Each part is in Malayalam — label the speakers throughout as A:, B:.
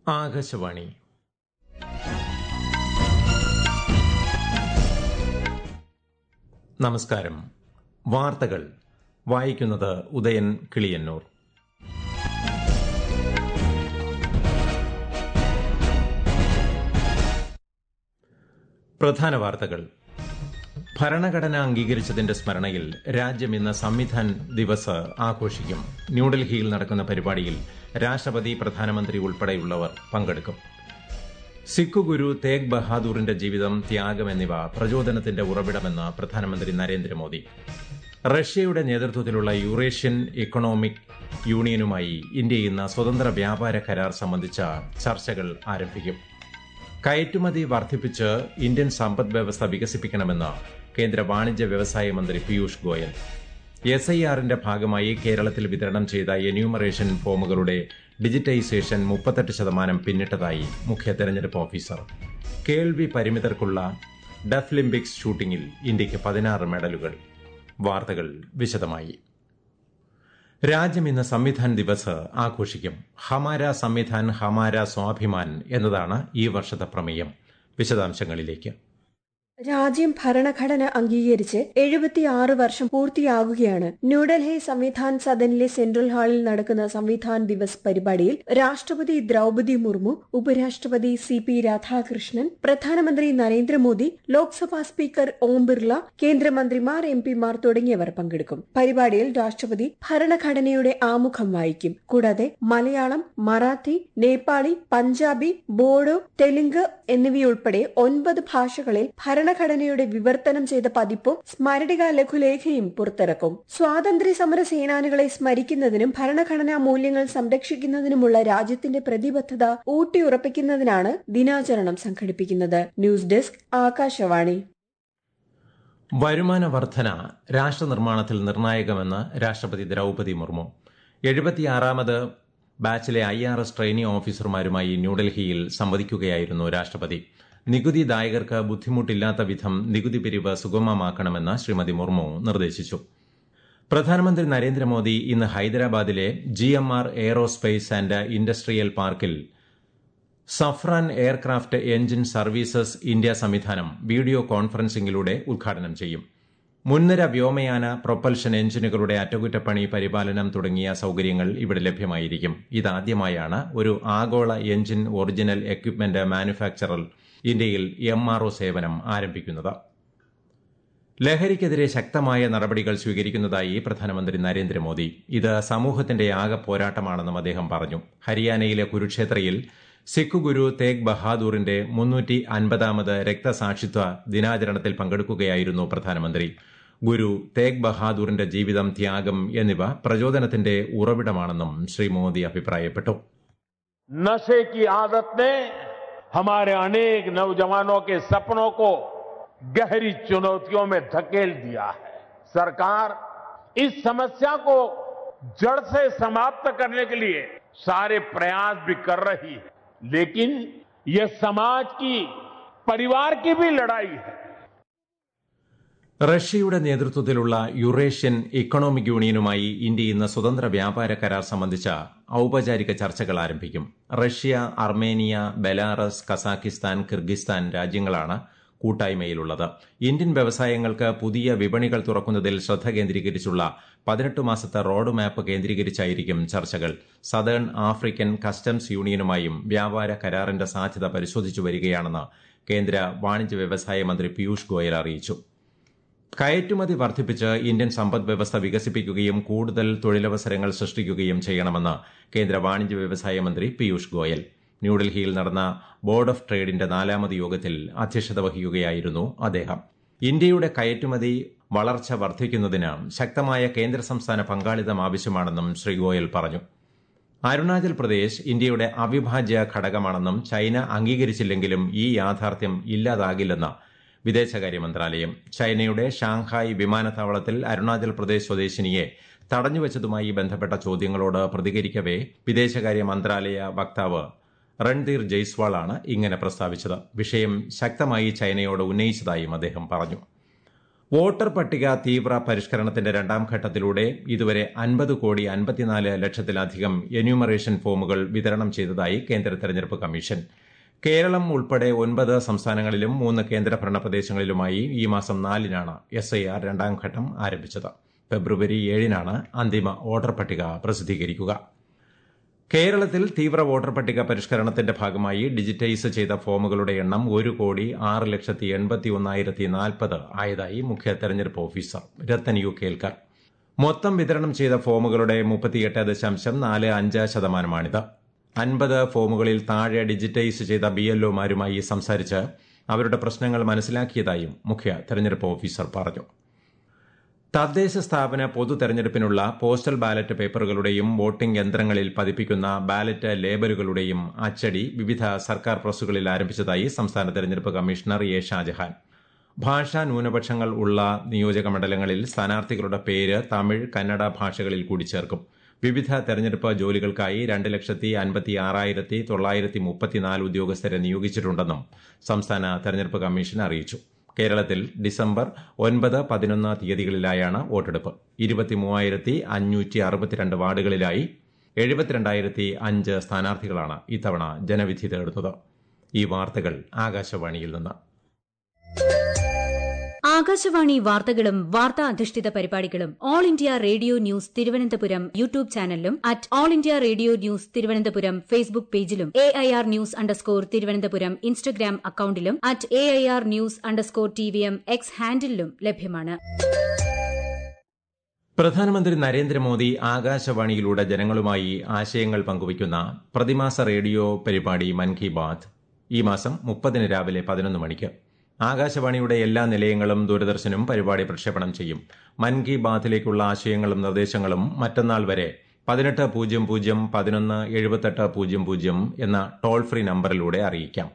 A: ആകാശവാണി നമസ്കാരം വാർത്തകൾ വായിക്കുന്നത് ഉദയൻ കിളിയന്നൂർ പ്രധാന വാർത്തകൾ ഭരണഘടന അംഗീകരിച്ചതിന്റെ സ്മരണയിൽ രാജ്യം ഇന്ന് സംവിധാൻ ദിവസ് ആഘോഷിക്കും ന്യൂഡൽഹിയിൽ നടക്കുന്ന പരിപാടിയിൽ രാഷ്ട്രപതി പ്രധാനമന്ത്രി ഉൾപ്പെടെയുള്ളവർ പങ്കെടുക്കും സിഖു ഗുരു തേഗ് ബഹാദൂറിന്റെ ജീവിതം ത്യാഗം എന്നിവ പ്രചോദനത്തിന്റെ ഉറവിടമെന്ന് പ്രധാനമന്ത്രി നരേന്ദ്രമോദി റഷ്യയുടെ നേതൃത്വത്തിലുള്ള യൂറേഷ്യൻ ഇക്കണോമിക് യൂണിയനുമായി ഇന്ത്യ ഇന്ന് സ്വതന്ത്ര വ്യാപാര കരാർ സംബന്ധിച്ച ചർച്ചകൾ ആരംഭിക്കും കയറ്റുമതി വർദ്ധിപ്പിച്ച് ഇന്ത്യൻ സമ്പദ് വ്യവസ്ഥ വികസിപ്പിക്കണമെന്ന് കേന്ദ്ര വാണിജ്യ വ്യവസായ മന്ത്രി പീയൂഷ് ഗോയൽ എസ് ഐ ആറിന്റെ ഭാഗമായി കേരളത്തിൽ വിതരണം ചെയ്ത എന്യൂമറേഷൻ ഫോമുകളുടെ ഡിജിറ്റൈസേഷൻ മുപ്പത്തെട്ട് ശതമാനം പിന്നിട്ടതായി മുഖ്യ തെരഞ്ഞെടുപ്പ് ഓഫീസർ കേൾവി പരിമിതർക്കുള്ള ഡെഫ്ലിംപിക്സ് ഷൂട്ടിംഗിൽ ഇന്ത്യയ്ക്ക് പതിനാറ് മെഡലുകൾ വാർത്തകൾ വിശദമായി രാജ്യം ഇന്ന് സംവിധാൻ ദിവസ് ആഘോഷിക്കും ഹമാര സംവിധാൻ ഹമാര സ്വാഭിമാൻ എന്നതാണ് ഈ വർഷത്തെ പ്രമേയം വിശദാംശങ്ങളിലേക്ക്
B: രാജ്യം ഭരണഘടന അംഗീകരിച്ച് എഴുപത്തിയാറ് വർഷം പൂർത്തിയാകുകയാണ് ന്യൂഡൽഹി സംവിധാൻ സദനിലെ സെൻട്രൽ ഹാളിൽ നടക്കുന്ന സംവിധാൻ ദിവസ് പരിപാടിയിൽ രാഷ്ട്രപതി ദ്രൌപതി മുർമു ഉപരാഷ്ട്രപതി സി പി രാധാകൃഷ്ണൻ പ്രധാനമന്ത്രി നരേന്ദ്രമോദി ലോക്സഭാ സ്പീക്കർ ഓം ബിർള കേന്ദ്രമന്ത്രിമാർ എം പിമാർ തുടങ്ങിയവർ പങ്കെടുക്കും പരിപാടിയിൽ രാഷ്ട്രപതി ഭരണഘടനയുടെ ആമുഖം വായിക്കും കൂടാതെ മലയാളം മറാത്തി നേപ്പാളി പഞ്ചാബി ബോഡോ തെലുങ്ക് എന്നിവയുൾപ്പെടെ ഒൻപത് ഭാഷകളിൽ ഭരണഘടനയുടെ വിവർത്തനം ചെയ്ത പതിപ്പോ സ്മരണിക ലഘുലേഖയും പുറത്തിറക്കും സ്വാതന്ത്ര്യ സമര സേനാനികളെ സ്മരിക്കുന്നതിനും ഭരണഘടനാ മൂല്യങ്ങൾ സംരക്ഷിക്കുന്നതിനുമുള്ള രാജ്യത്തിന്റെ പ്രതിബദ്ധത ഊട്ടിയുറപ്പിക്കുന്നതിനാണ് ദിനാചരണം സംഘടിപ്പിക്കുന്നത് ന്യൂസ് ഡെസ്ക് ആകാശവാണി
A: വരുമാന വർധന രാഷ്ട്രനിർമ്മാണത്തിൽ നിർണായകമെന്ന് രാഷ്ട്രപതി ദ്രൌപതി മുർമു എഴുപത്തിയാറാമത് ബാച്ചിലെ ഐ ആർ എസ് ട്രെയിനി ഓഫീസർമാരുമായി ന്യൂഡൽഹിയിൽ സംവദിക്കുകയായിരുന്നു രാഷ്ട്രപതി നികുതിദായകർക്ക് ബുദ്ധിമുട്ടില്ലാത്ത വിധം നികുതി പിരിവ് സുഗമമാക്കണമെന്ന് ശ്രീമതി മുർമു നിർദ്ദേശിച്ചു പ്രധാനമന്ത്രി നരേന്ദ്രമോദി ഇന്ന് ഹൈദരാബാദിലെ G M R aerospace and industrial പാർക്കിൽ Safran aircraft engine services India സംവിധാനം വീഡിയോ കോൺഫറൻസിംഗിലൂടെ ഉദ്ഘാടനം ചെയ്യും മുൻനിര വ്യോമയാന പ്രൊപ്പൽഷൻ എഞ്ചിനുകളുടെ അറ്റകുറ്റപ്പണി പരിപാലനം തുടങ്ങിയ സൌകര്യങ്ങൾ ഇവിടെ ലഭ്യമായിരിക്കും ഇതാദ്യമായാണ് ഒരു ആഗോള എഞ്ചിൻ ഒറിജിനൽ എക്വിപ്മെന്റ് മാനുഫാക്ചറർ ഇന്ത്യയിൽ എം ആർ സേവനം ആരംഭിക്കുന്നത് ലഹരിക്കെതിരെ ശക്തമായ നടപടികൾ സ്വീകരിക്കുന്നതായി പ്രധാനമന്ത്രി നരേന്ദ്രമോദി ഇത് സമൂഹത്തിന്റെ ആകെ പോരാട്ടമാണെന്നും അദ്ദേഹം പറഞ്ഞു ഹരിയാനയിലെ കുരുക്ഷേത്രയിൽ സിഖ് ഗുരു തേഗ് ബഹാദൂറിന്റെ മുന്നൂറ്റി അൻപതാമത് രക്തസാക്ഷിത്വ ദിനാചരണത്തിൽ പങ്കെടുക്കുകയായിരുന്നു പ്രധാനമന്ത്രി ഗുരു തേഗ് ബഹാദൂറിന്റെ ജീവിതം ത്യാഗം എന്നിവ പ്രചോദനത്തിന്റെ ഉറവിടമാണെന്നും ശ്രീ മോദി അഭിപ്രായപ്പെട്ടു
C: नशे की आदत ने हमारे अनेक नौजवानों के सपनों को गहरी चुनौतियों में धकेल दिया है सरकार इस समस्या को जड़ से समाप्त करने के लिए सारे प्रयास भी कर रही है लेकिन यह समाज की परिवार की भी लड़ाई है
A: റഷ്യയുടെ നേതൃത്വത്തിലുള്ള യുറേഷ്യൻ ഇക്കണോമിക് യൂണിയനുമായി ഇന്ത്യ ഇന്ന് സ്വതന്ത്ര വ്യാപാര കരാർ സംബന്ധിച്ച ഔപചാരിക ചർച്ചകൾ ആരംഭിക്കും Russia Armenia Belarus Kazakhstan Kyrgyzstan രാജ്യങ്ങളാണ് കൂട്ടായ്മയിലുള്ളത് ഇന്ത്യൻ വ്യവസായങ്ങൾക്ക് പുതിയ വിപണികൾ തുറക്കുന്നതിൽ ശ്രദ്ധ കേന്ദ്രീകരിച്ചുള്ള പതിനെട്ട് മാസത്തെ റോഡ് മാപ്പ് കേന്ദ്രീകരിച്ചായിരിക്കും ചർച്ചകൾ സദേൺ ആഫ്രിക്കൻ കസ്റ്റംസ് യൂണിയനുമായും വ്യാപാര കരാറിന്റെ സാധ്യത പരിശോധിച്ചു വരികയാണെന്ന് കേന്ദ്ര വാണിജ്യ വ്യവസായ മന്ത്രി പീയൂഷ് ഗോയൽ അറിയിച്ചു കയറ്റുമതി വർദ്ധിപ്പിച്ച് ഇന്ത്യൻ സമ്പദ് വ്യവസ്ഥ വികസിപ്പിക്കുകയും കൂടുതൽ തൊഴിലവസരങ്ങൾ സൃഷ്ടിക്കുകയും ചെയ്യണമെന്ന് കേന്ദ്ര വാണിജ്യ വ്യവസായ മന്ത്രി പീയൂഷ് ഗോയൽ ന്യൂഡൽഹിയിൽ നടന്ന ബോർഡ് ഓഫ് ട്രേഡിന്റെ നാലാമത് യോഗത്തിൽ അധ്യക്ഷത വഹിക്കുകയായിരുന്നു അദ്ദേഹം ഇന്ത്യയുടെ കയറ്റുമതി വളർച്ച വർദ്ധിക്കുന്നതിന് ശക്തമായ കേന്ദ്ര സംസ്ഥാന പങ്കാളിത്തം ആവശ്യമാണെന്നും ശ്രീ ഗോയൽ പറഞ്ഞു അരുണാചൽ പ്രദേശ് ഇന്ത്യയുടെ അവിഭാജ്യ ഘടകമാണെന്നും ചൈന അംഗീകരിച്ചില്ലെങ്കിലും ഈ യാഥാർത്ഥ്യം ഇല്ലാതാകില്ലെന്ന് വിദേശകാര്യ മന്ത്രാലയം ചൈനയുടെ ഷാങ്ഹായ് വിമാനത്താവളത്തിൽ അരുണാചൽ പ്രദേശ് സ്വദേശിനിയെ തടഞ്ഞുവച്ചതുമായി ബന്ധപ്പെട്ട ചോദ്യങ്ങളോട് പ്രതികരിക്കവേ വിദേശകാര്യ മന്ത്രാലയ വക്താവ് രൺധീർ ജയ്സ്വാളാണ് ഇങ്ങനെ പ്രസ്താവിച്ചത് വിഷയം ശക്തമായി ചൈനയോട് ഉന്നയിച്ചതായും അദ്ദേഹം പറഞ്ഞു വോട്ടർ പട്ടിക തീവ്ര പരിഷ്കരണത്തിന്റെ രണ്ടാം ഘട്ടത്തിലൂടെ ഇതുവരെ അൻപത് കോടി അൻപത്തിനാല് ലക്ഷത്തിലധികം എന്യൂമറേഷൻ ഫോമുകൾ വിതരണം ചെയ്തതായി കേന്ദ്ര തെരഞ്ഞെടുപ്പ് കമ്മീഷൻ കേരളം ഉൾപ്പെടെ ഒൻപത് സംസ്ഥാനങ്ങളിലും മൂന്ന് കേന്ദ്രഭരണ പ്രദേശങ്ങളിലുമായി ഈ മാസം നാലിനാണ് എസ് ഐ ആർ രണ്ടാം ഘട്ടം ആരംഭിച്ചത് ഫെബ്രുവരി ഏഴിനാണ് അന്തിമ വോട്ടർ പട്ടിക പ്രസിദ്ധീകരിക്കുക കേരളത്തിൽ തീവ്ര വോട്ടർ പട്ടിക പരിഷ്കരണത്തിന്റെ ഭാഗമായി ഡിജിറ്റൈസ് ചെയ്ത ഫോമുകളുടെ എണ്ണം ഒരു കോടി ആറ് ലക്ഷത്തി എൺപത്തി ഒന്നായിരത്തി നാൽപ്പത് ആയതായി മുഖ്യ തെരഞ്ഞെടുപ്പ് ഓഫീസർ രത്തൻ യു കേൽക്കർ മൊത്തം വിതരണം ചെയ്ത ഫോമുകളുടെ മുപ്പത്തിയെട്ട് ദശാംശം നാല് അഞ്ച് ശതമാനമാണിത് അൻപത് ഫോമുകളിൽ താഴെ ഡിജിറ്റൈസ് ചെയ്ത ബി എൽഒമാരുമായി സംസാരിച്ച് അവരുടെ പ്രശ്നങ്ങൾ മനസ്സിലാക്കിയതായും മുഖ്യ തെരഞ്ഞെടുപ്പ് ഓഫീസർ പറഞ്ഞു തദ്ദേശ സ്ഥാപന പൊതു തെരഞ്ഞെടുപ്പിനുള്ള പോസ്റ്റൽ ബാലറ്റ് പേപ്പറുകളുടെയും വോട്ടിംഗ് യന്ത്രങ്ങളിൽ പതിപ്പിക്കുന്ന ബാലറ്റ് ലേബലുകളുടെയും അച്ചടി വിവിധ സർക്കാർ പ്രസ്സുകളിൽ ആരംഭിച്ചതായി സംസ്ഥാന തെരഞ്ഞെടുപ്പ് കമ്മീഷണർ എ ഷാജഹാൻ ഭാഷാ ന്യൂനപക്ഷങ്ങൾ ഉള്ള നിയോജക മണ്ഡലങ്ങളിൽ സ്ഥാനാർത്ഥികളുടെ പേര് തമിഴ് കന്നഡ ഭാഷകളിൽ കൂടി ചേർക്കും വിവിധ തെരഞ്ഞെടുപ്പ് ജോലികൾക്കായി രണ്ട് ലക്ഷത്തി അൻപത്തി ആറായിരത്തി തൊള്ളായിരത്തി മുപ്പത്തിനാല് ഉദ്യോഗസ്ഥരെ നിയോഗിച്ചിട്ടുണ്ടെന്നും സംസ്ഥാന തെരഞ്ഞെടുപ്പ് കമ്മീഷൻ അറിയിച്ചു കേരളത്തിൽ ഡിസംബർ ഒൻപത് പതിനൊന്ന് തീയതികളിലായാണ് വോട്ടെടുപ്പ് ഇരുപത്തിമൂവായിരത്തി അഞ്ഞൂറ്റി അറുപത്തിരണ്ട് വാർഡുകളിലായി എഴുപത്തിരണ്ടായിരത്തി അഞ്ച് സ്ഥാനാർത്ഥികളാണ് ഇത്തവണ ജനവിധി തേടുന്നത് ഈ വാർത്തകൾ ആകാശവാണിയിൽ നിന്ന്
D: ആകാശവാണി വാർത്തകളും വാർത്താ അധിഷ്ഠിത പരിപാടികളും all India radio news Thiruvananthapuram YouTube ചാനലിലും at all India radio news Thiruvananthapuram Facebook പേജിലും A I R news underscore Thiruvananthapuram Instagram അക്കൌണ്ടിലും at A I R news underscore T V M X ഹാൻഡിലും ലഭ്യമാണ്
A: പ്രധാനമന്ത്രി നരേന്ദ്രമോദി ആകാശവാണിയിലൂടെ ജനങ്ങളുമായി ആശയങ്ങൾ പങ്കുവയ്ക്കുന്ന പ്രതിമാസ റേഡിയോ പരിപാടി മൻ കി ബാത് ഈ മാസം മുപ്പതിന് രാവിലെ പതിനൊന്ന് മണിക്ക് ആകാശവാണിയുടെ എല്ലാ നിലയങ്ങളും ദൂരദർശനും പരിപാടി പ്രക്ഷേപണം ചെയ്യും മൻ കി ബാത്തിലേക്കുള്ള ആശയങ്ങളും നിർദ്ദേശങ്ങളും മറ്റന്നാൾ വരെ പതിനെട്ട് പൂജ്യം പൂജ്യം പതിനൊന്ന് എഴുപത്തെട്ട് പൂജ്യം പൂജ്യം എന്ന ടോൾ ഫ്രീ നമ്പറിലൂടെ അറിയിക്കാം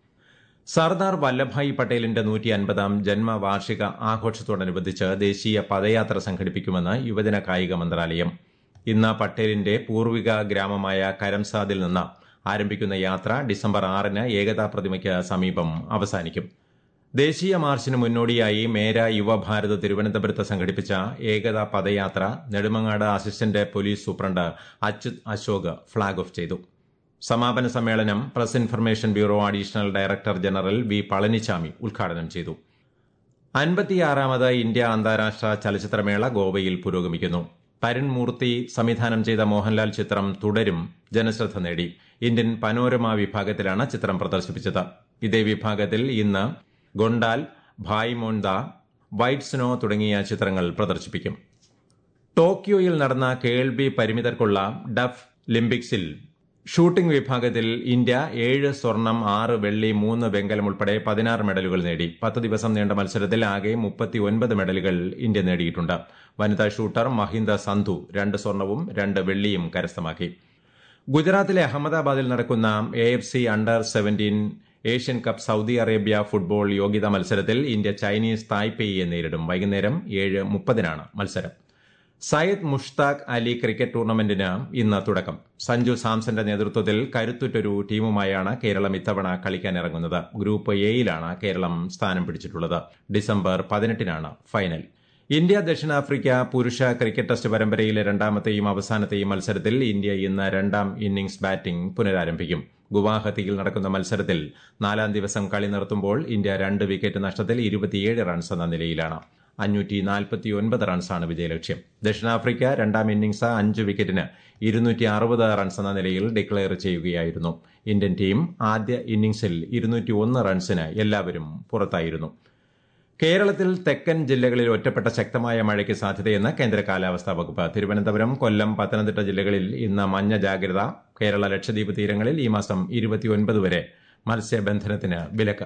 A: സർദാർ വല്ലഭായ് പട്ടേലിന്റെ നൂറ്റി അൻപതാം ജന്മവാർഷിക ആഘോഷത്തോടനുബന്ധിച്ച് ദേശീയ പദയാത്ര സംഘടിപ്പിക്കുമെന്ന് യുവജന കായിക മന്ത്രാലയം ഇന്ന് പട്ടേലിന്റെ പൂർവിക ഗ്രാമമായ കരംസാദിൽ നിന്ന് ആരംഭിക്കുന്ന യാത്ര ഡിസംബർ ആറിന് ഏകതാ പ്രതിമയ്ക്ക് സമീപം അവസാനിക്കും ദേശീയ മാർച്ചിന് മുന്നോടിയായി മേര യുവഭാരത് തിരുവനന്തപുരത്ത് സംഘടിപ്പിച്ച ഏകതാ പദയാത്ര Nedumangad assistant police superintendent Achyut Ashok flag off ചെയ്തു സമാപന സമ്മേളനം press information bureau additional director general V Palaniswami ഉദ്ഘാടനം ചെയ്തു അൻപത്തിയാറാമത് ഇന്ത്യ അന്താരാഷ്ട്ര ചലച്ചിത്രമേള ഗോവയിൽ പുരോഗമിക്കുന്നു തരുൺ മൂർത്തി സംവിധാനം ചെയ്ത മോഹൻലാൽ ചിത്രം തുടരും ജനശ്രദ്ധ നേടി ഇന്ത്യൻ പനോരമ വിഭാഗത്തിലാണ് ചിത്രം പ്രദർശിപ്പിച്ചത് ഇതേ വിഭാഗത്തിൽ ഇന്ന് ഗൊണ്ടാൽ ഭായ് മോൺദ വൈറ്റ് സ്നോ തുടങ്ങിയ ചിത്രങ്ങൾ പ്രദർശിപ്പിക്കും ടോക്കിയോയിൽ നടന്ന കേൾവി പരിമിതർക്കുള്ള ഡഫ് ലിംപിക്സിൽ ഷൂട്ടിംഗ് വിഭാഗത്തിൽ ഇന്ത്യ ഏഴ് സ്വർണം ആറ് വെള്ളി മൂന്ന് വെങ്കലം ഉൾപ്പെടെ പതിനാറ് മെഡലുകൾ നേടി പത്ത് ദിവസം നീണ്ട മത്സരത്തിൽ ആകെ മുപ്പത്തി ഒൻപത് മെഡലുകൾ ഇന്ത്യ നേടിയിട്ടുണ്ട് വനിതാ ഷൂട്ടർ മഹിന്ദ സന്ധു രണ്ട് സ്വർണവും രണ്ട് വെള്ളിയും കരസ്ഥമാക്കി ഗുജറാത്തിലെ അഹമ്മദാബാദിൽ നടക്കുന്ന A F C under seventeen Asian cup Saudi Arabia football യോഗ്യതാ മത്സരത്തിൽ ഇന്ത്യ ചൈനീസ് തായ്പേയിയെ നേരിടും വൈകുന്നേരം ഏഴ് മുപ്പതിനാണ് മത്സരം സയ്യിദ് മുഷ്താഖ് അലി ക്രിക്കറ്റ് ടൂർണമെന്റിന് ഇന്ന് തുടക്കം സഞ്ജു സാംസന്റെ നേതൃത്വത്തിൽ കരുത്തുറ്റൊരു ടീമുമായാണ് കേരളം ഇത്തവണ കളിക്കാനിറങ്ങുന്നത് ഗ്രൂപ്പ് എയിലാണ് കേരളം സ്ഥാനം പിടിച്ചിട്ടുള്ളത് ഡിസംബർ പതിനെട്ടിനാണ് ഫൈനൽ ഇന്ത്യ ദക്ഷിണാഫ്രിക്ക പുരുഷ ക്രിക്കറ്റ് ടെസ്റ്റ് പരമ്പരയിലെ രണ്ടാമത്തെയും അവസാനത്തെയും മത്സരത്തിൽ ഇന്ത്യ ഇന്ന് രണ്ടാം ഇന്നിംഗ്സ് ബാറ്റിംഗ് പുനരാരംഭിക്കും ഗുവാഹത്തിയിൽ നടക്കുന്ന മത്സരത്തിൽ നാലാം ദിവസം കളി നിർത്തുമ്പോൾ ഇന്ത്യ രണ്ട് വിക്കറ്റ് നഷ്ടത്തിൽ ഇരുപത്തിയേഴ് റൺസ് എന്ന നിലയിലാണ് അഞ്ഞൂറ്റി നാൽപ്പത്തിയൊൻപത് റൺസാണ് വിജയലക്ഷ്യം ദക്ഷിണാഫ്രിക്ക രണ്ടാം ഇന്നിംഗ്സ് അഞ്ച് വിക്കറ്റിന് ഇരുന്നൂറ്റി അറുപത് റൺസ് എന്ന നിലയിൽ ഡിക്ലെയർ ചെയ്യുകയായിരുന്നു ഇന്ത്യൻ ടീം ആദ്യ ഇന്നിംഗ്സിൽ ഇരുന്നൂറ്റി ഒന്ന് റൺസിന് എല്ലാവരും പുറത്തായിരുന്നു കേരളത്തിൽ തെക്കൻ ജില്ലകളിൽ ഒറ്റപ്പെട്ട ശക്തമായ മഴയ്ക്ക് സാധ്യതയെന്ന് കേന്ദ്ര കാലാവസ്ഥാ വകുപ്പ് തിരുവനന്തപുരം കൊല്ലം പത്തനംതിട്ട ജില്ലകളിൽ ഇന്ന് മഞ്ഞ ജാഗ്രത കേരള ലക്ഷദ്വീപ് തീരങ്ങളിൽ ഈ മാസം ഇരുപത്തിയൊൻപത് വരെ മത്സ്യബന്ധനത്തിന് വിലക്ക്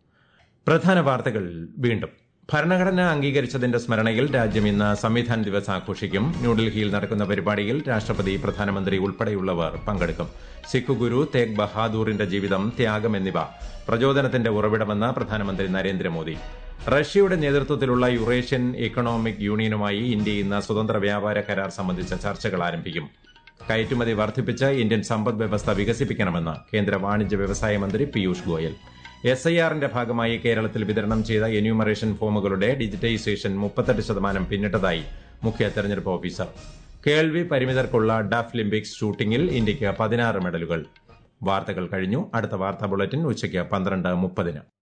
A: പ്രധാന വാർത്തകൾ വീണ്ടും ഭരണഘടന അംഗീകരിച്ചതിന്റെ സ്മരണയിൽ രാജ്യം ഇന്ന് സംവിധാൻ ദിവസ് ആഘോഷിക്കും ന്യൂഡൽഹിയിൽ നടക്കുന്ന പരിപാടിയിൽ രാഷ്ട്രപതി പ്രധാനമന്ത്രി ഉൾപ്പെടെയുള്ളവർ പങ്കെടുക്കും സിഖ് ഗുരു തേഗ് ബഹാദൂറിന്റെ ജീവിതം ത്യാഗം എന്നിവ പ്രചോദനത്തിന്റെ ഉറവിടമെന്ന് പ്രധാനമന്ത്രി നരേന്ദ്രമോദി റഷ്യയുടെ നേതൃത്വത്തിലുള്ള യുറേഷ്യൻ എക്കണോമിക് യൂണിയനുമായി ഇന്ത്യ ഇന്ന് സ്വതന്ത്ര വ്യാപാര കരാർ സംബന്ധിച്ച ചർച്ചകൾ ആരംഭിക്കും കയറ്റുമതി വർദ്ധിപ്പിച്ച് ഇന്ത്യൻ സമ്പദ് വ്യവസ്ഥ വികസിപ്പിക്കണമെന്ന് കേന്ദ്ര വാണിജ്യ വ്യവസായ മന്ത്രി പീയൂഷ് ഗോയൽ എസ് ഐ ആറിന്റെ ഭാഗമായി കേരളത്തിൽ വിതരണം ചെയ്ത എന്യൂമറേഷൻ ഫോമുകളുടെ ഡിജിറ്റൈസേഷൻ മുപ്പത്തെട്ട് ശതമാനം പിന്നിട്ടതായി മുഖ്യ തെരഞ്ഞെടുപ്പ് ഓഫീസർ കേൾവി പരിമിതർക്കുള്ള ഡഫ് ലിംപിക്സ് ഷൂട്ടിംഗിൽ ഇന്ത്യയ്ക്ക് പതിനാറ് മെഡലുകൾ വാർത്തകൾ കഴിഞ്ഞു അടുത്ത വാർത്താ ബുള്ളറ്റിൻ ഉച്ചയ്ക്ക് പന്ത്രണ്ട് മുപ്പതിന്